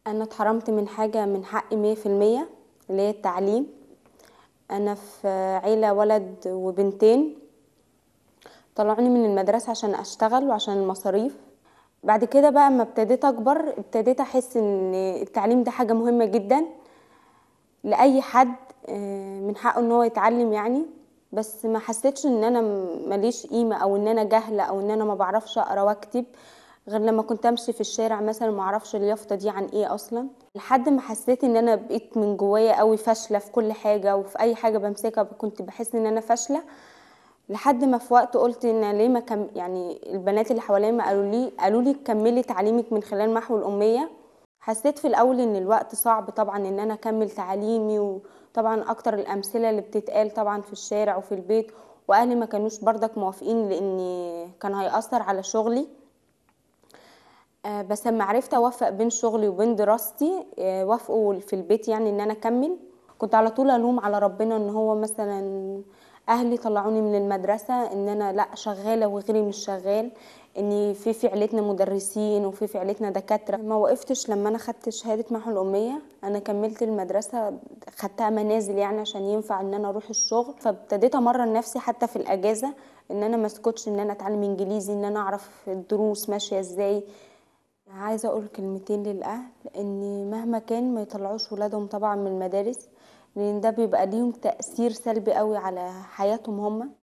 أنا اتحرمت من حاجة من حقي مية في المية اللي هي التعليم أنا في عيلة ولد وبنتين طلعوني من المدرسة عشان أشتغل وعشان المصاريف بعد كده بقى اما ابتديت أكبر ابتديت أحس إن التعليم ده حاجة مهمة جدا لأي حد من حقه إن هو يتعلم يعني بس ما حسيتش إن أنا مليش قيمة أو إن أنا جاهلة أو إن أنا مبعرفش أقرا وأكتب غير لما كنت أمشي في الشارع مثلا معرفش اليافطة دي عن ايه أصلا لحد ما حسيت إن أنا بقيت من جوايا اوي فاشلة في كل حاجة وفي أي حاجة بمسكها كنت بحس إن أنا فاشلة لحد ما في وقت قولت أنا ليه مكم يعني البنات اللي حواليا ما قالولي قالولي كملي تعليمك من خلال محو الأمية حسيت في الأول إن الوقت صعب طبعا إن أنا أكمل تعليمي وطبعا أكتر الأمثلة اللي بتتقال طبعا في الشارع وفي البيت وأهلي مكانوش برضك موافقين لإن كان هيأثر على شغلي بس اما عرفت اوفق بين شغلي وبين دراستي وافقوا في البيت يعني ان انا اكمل كنت على طول الوم على ربنا ان هو مثلا اهلي طلعوني من المدرسه ان انا لا شغاله وغيري مش شغال ان في في عيلتنا مدرسين وفي في عيلتنا دكاتره ما وقفتش لما انا خدت شهاده محو الاميه انا كملت المدرسه خدتها منازل يعني عشان ينفع ان انا اروح الشغل فابتديت امرن نفسي حتى في الاجازه ان انا ما اسكتش ان انا اتعلم انجليزي ان انا اعرف الدروس ماشيه ازاي عايزه اقول كلمتين للاهل ان مهما كان ما يطلعوش ولادهم طبعا من المدارس لان ده بيبقى ليهم تاثير سلبي قوي على حياتهم هما